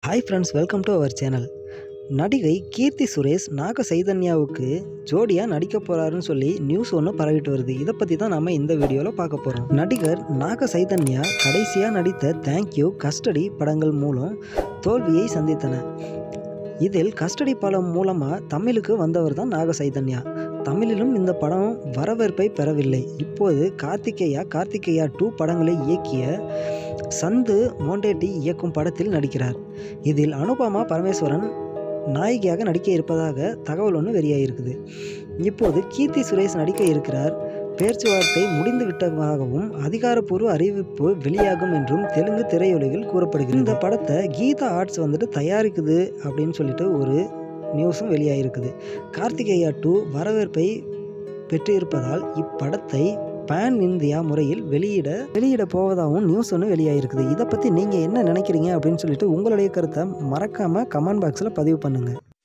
hi friends welcome to our channel நடிகை கீர்த்தி சுரேஷ் நாக சைதன்யாவுக்கு ஜோடியாக நடிக்க போகிறாருன்னு சொல்லி நியூஸ் ஒன்று பரவிட்டு வருது இதை பற்றி தான் நம்ம இந்த வீடியோவில் பார்க்க போகிறோம் நடிகர் நாக சைதன்யா கடைசியாக நடித்த தேங்க்யூ கஸ்டடி படங்கள் மூலம் தோல்வியை சந்தித்தன இதில் கஸ்டடி படம் மூலமாக தமிழுக்கு வந்தவர் தான் நாக சைதன்யா தமிழிலும் இந்த படம் வரவேற்பை பெறவில்லை இப்போது கார்த்திகேயா கார்த்திகேயா டூ படங்களை இயக்கிய சந்து மோண்டேட்டி இயக்கும் படத்தில் நடிக்கிறார் இதில் அனுபமா பரமேஸ்வரன் நாயகியாக நடிக்க இருப்பதாக தகவல் ஒன்று வெளியாகிருக்குது இப்போது கீர்த்தி சுரேஷ் நடிக்க இருக்கிறார் பேச்சுவார்த்தை முடிந்து விட்டதாகவும் அதிகாரப்பூர்வ அறிவிப்பு வெளியாகும் என்றும் தெலுங்கு திரையுலகில் கூறப்படுகிறது இந்த படத்தை கீதா ஆர்ட்ஸ் வந்துட்டு தயாரிக்குது அப்படின்னு சொல்லிட்டு ஒரு நியூஸும் வெளியாகிருக்குது கார்த்திகேயா டூ வரவேற்பை பெற்றிருப்பதால் இப்படத்தை பேன் இந்தியா முறையில் வெளியிட வெளியிட போவதாகவும் நியூஸ் ஒன்று வெளியாகிருக்குது இதை பற்றி நீங்கள் என்ன நினைக்கிறீங்க அப்படின்னு சொல்லிட்டு உங்களுடைய கருத்தை மறக்காமல் கமெண்ட் பாக்ஸில் பதிவு பண்ணுங்கள்